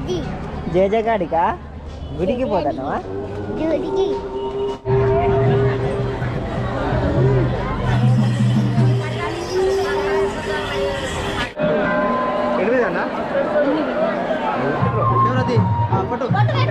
డ్యూటీకి జేజే కాడికా గుడికి పోతానవా డ్యూటీకి ఎనిమిదన్నా ఎవరది ఫోటో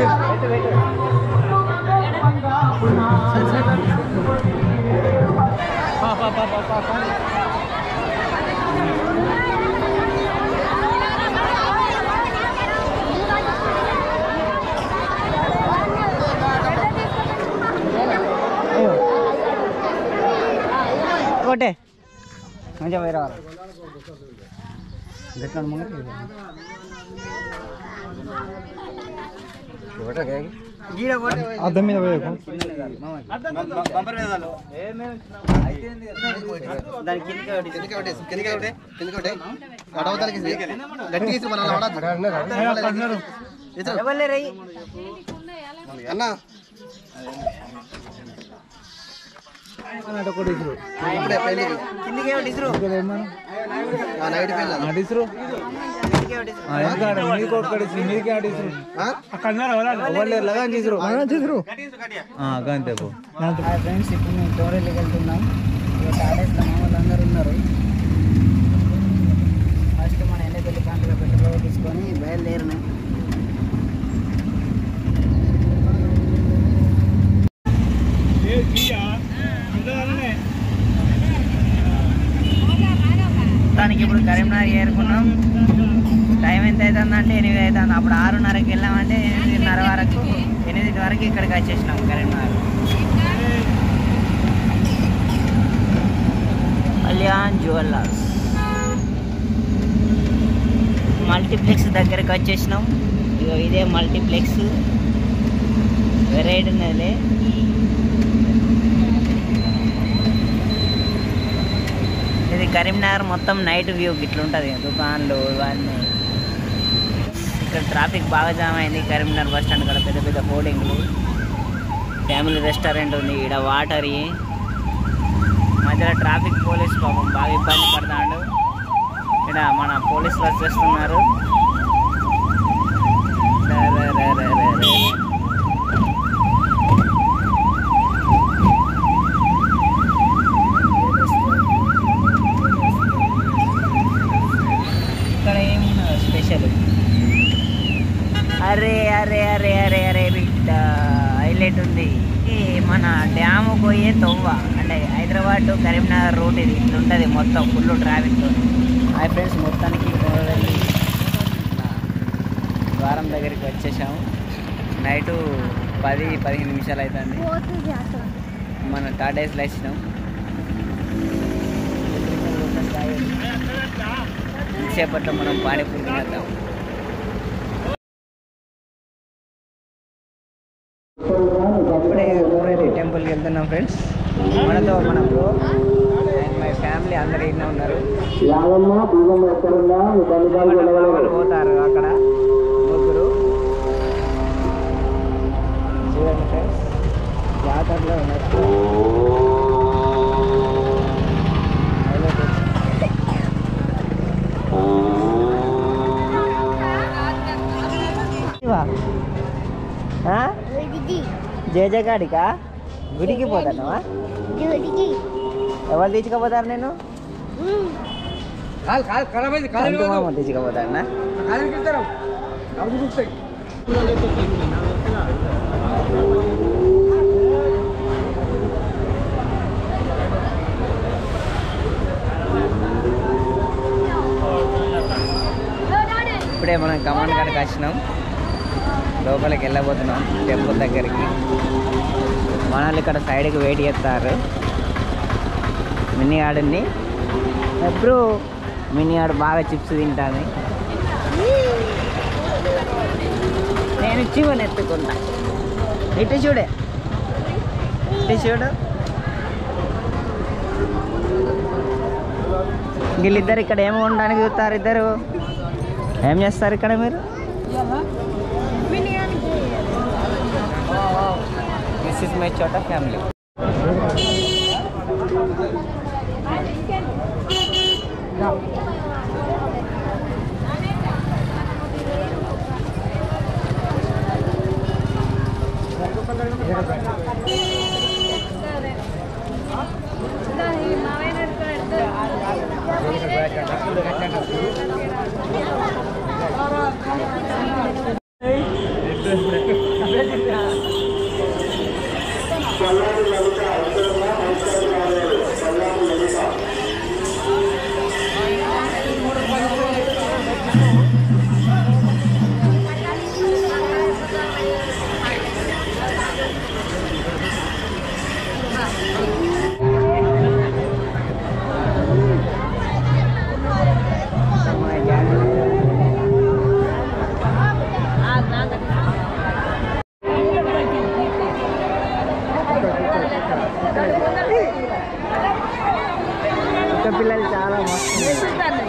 కోటే మంచిగా పోయి రావాలి గట్ల ముంగట గీడ కోటే అద్దం మీద పోయేకు దాని కిందకి ఒకటి ఎవరు రయ్యి అన్నా కిందికి ఒకటి ఇసురు నైట్ పెళ్ళి ఆడిసరు కిందికి ఒకటి ఇసురు మీకు ఒక్కడిసి మీకే ఆడిసరు లగాన్ చేసరు అంతే పో హాయ్ ఫ్రెండ్స్ ఇప్పుడు మేము టోరెల్కి వెళ్తున్నాం ఇక టాటాస్లో మా వాళ్ళు అందరూ ఉన్నారు ఫస్ట్ మన ఎన్నెపల్లి కాంతిలో పెట్రోల్ తీసుకొని బయలుదేరినాం దానికి ఇప్పుడు కరీంనగర్ చేరుకున్నాం టైం ఎంత అవుతుందంటే ఎనిమిది అవుతుంది అప్పుడు ఆరున్నరకి వెళ్ళామంటే ఎనిమిదిన్నర వరకు ఎనిమిది వరకు ఇక్కడికి వచ్చేసినాం కరీంనగర్ కళ్యాణ్ జ్యువెలర్స్ మల్టీప్లెక్స్ దగ్గరికి వచ్చేసినాం ఇగో ఇదే మల్టీప్లెక్స్ వెరైటీ ఉన్నది ఇది కరీంనగర్ మొత్తం నైట్ వ్యూ ఇట్లుంటుంది దుకాన్లు ఇవన్నీ ఇక్కడ ట్రాఫిక్ బాగా జామ్ అయింది కరీంనగర్ బస్ స్టాండ్ కూడా పెద్ద పెద్ద హోర్డింగ్లు ఫ్యామిలీ రెస్టారెంట్ ఉంది ఇక్కడ వాటర్ మధ్యలో ట్రాఫిక్ పోలీస్ పాపం బాగా ఇబ్బంది పడతాడు ఇక్కడ మన పోలీసులు వచ్చేస్తున్నారు రే, రే, రే, రే, రే, రే. ఇక్కడ ఏమున్నది స్పెషల్ అరే అరే అరే అరే అరే బిడ్డ హైలైట్ ఉంది ఇది మన డ్యామ్ పోయే తొవ్వ అంటే హైదరాబాద్ టు కరీంనగర్ రూట్ ఇది ఇట్లుంటుంది మొత్తం ఫుల్ ట్రాఫిక్ హాయ్ ఫ్రెండ్స్ మొత్తానికి కోరవెల్లి ద్వారం దగ్గరికి వచ్చేసాము నైటు పది పదిహేను నిమిషాలు అవుతుంది మన టాటాస్లో వచ్చినాం సేపట్లో మనం పానీపూరి తినేద్దాం ఇప్పుడే ఊరేది టెంపుల్కి వెళ్తున్నాం ఫ్రెండ్స్ మనతో మన బ్రో అండ్ మై ఫ్యామిలీ అందరు ఇన్నే ఉన్నారు వాళ్ళు పోతారు అక్కడ ముగ్గురు చూడండి ఫ్రెండ్స్ జాతరలో ఉన్నారు ఇవా? ఆ? డ్యూటీకి జేజే కాడికా గుడికి పోతానవా డ్యూటీకి ఎవరు తీసుకుపోతారు నేను సంతు మామ తీసుకుపోతాడనా ఇప్పుడే మనం కమాండ్ కాడికి వచ్చినాం లోపలికి వెళ్ళబోతున్నాం టెంపుల్ దగ్గరికి మనల్ని ఇక్కడ సైడ్కి వెయిట్ చేస్తారు మినీ ఆడుని ఎప్పుడు మినీ ఆడు బాగా చిప్స్ తింటాను నేను చివని ఎత్తుకుంటా ఇటు చూడే ఇటు చూడు వీళ్ళిద్దరు ఇక్కడ ఏమి ఉండడానికి చూస్తారు ఇద్దరు ఏం చేస్తారు ఇక్కడ మీరు దిస్ ఇస్ మై చోటా ఫ్యామిలీ కుక్క పిల్లలు చాలా మస్తు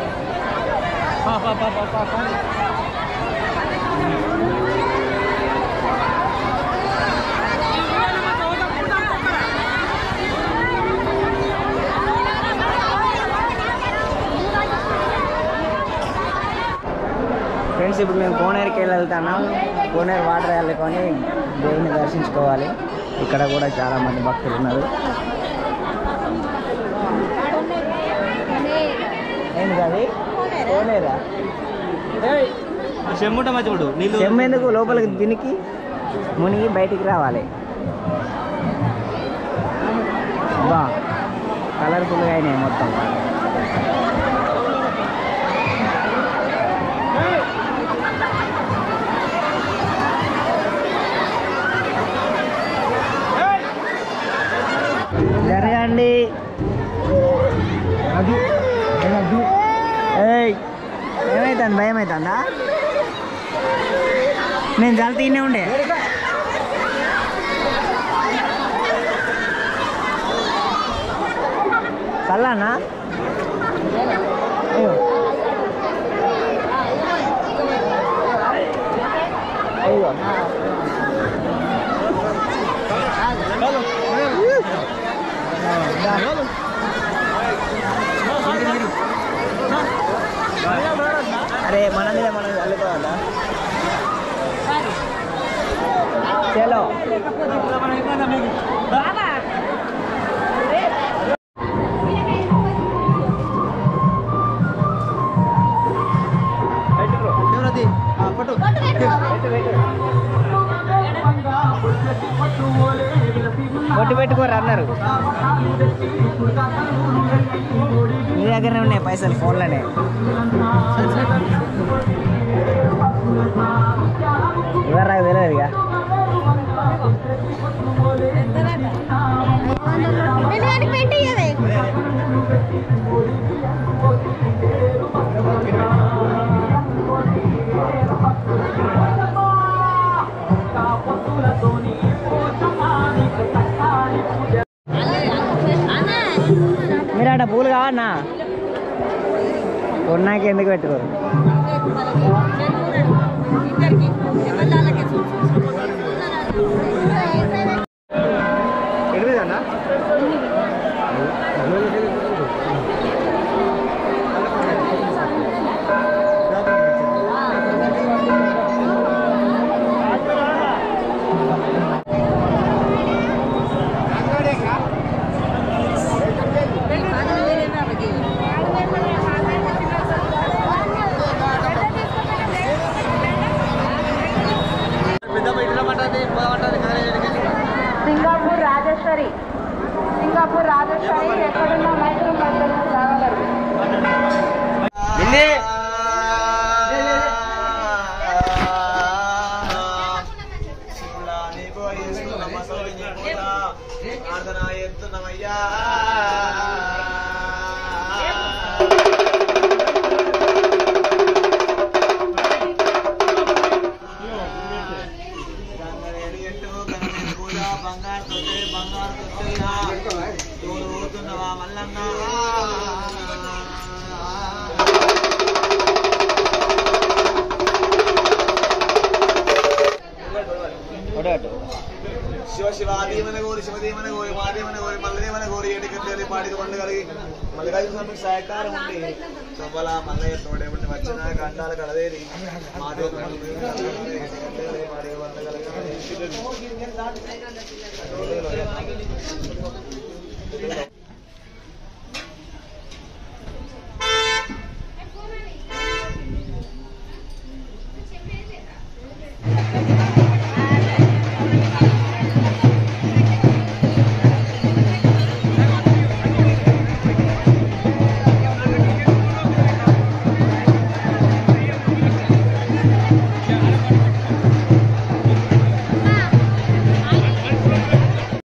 ఫ్రెండ్స్ ఇప్పుడు మేము కోనేరుకి వెళ్ళి వెళ్తున్నాం కోనేరు వాటర్ వెళ్ళుకొని దేవుని దర్శించుకోవాలి ఇక్కడ కూడా చాలా మంది భక్తులు ఉన్నారు ఏంటి అది కోనేరా చెమ్ముట మధ్యముడు నీళ్ళు చెమ్మెందుకు లోపలికి దినికి మునిగి బయటికి రావాలి బా కలర్ఫుల్గా అయినాయి మొత్తం జరగండి ఏయ్ ఏమైతుంది భయం అవుతుందా నేను చాలా తీనే ఉండే చల్లానా అయ్యో. అయ్యో. అరే మన మీద మనం చల్లుకోవాలా చలో ఎవరది ఆ, పట్టు కొట్టి పెట్టుకోరు అన్నారు మీ దగ్గరనే ఉన్నాయి పైసలు ఫోన్లోనే ఎవరు నాకు తెలియదు ఇక ఎందుకంటే పెట్టి ఇయ్యవే. మీరు అక్కడ పూలు కావన్నా కొన్నాక ఎందుకు పెట్టుకోరు ఎనిమిదన్నా సింగపూర్ రాజేశ్వరి సింగపూర్ రాజేశ్వరి ఎక్కడున్న మైత్రి మధ్యలో రాగలరు శివ శివాదేవన గోరి శివదేవన గోరి మాదేవన గోరి మల్లదేవన గోరి ఏడుకెళ్ళి పాడిది పండు కలిగి మల్లికార్జున స్వామికి సహకారం ఉండి సవ్వల మల్లయ్య తోడే ఉండి వచ్చిన గండాల కడదేరి మా దేవుడు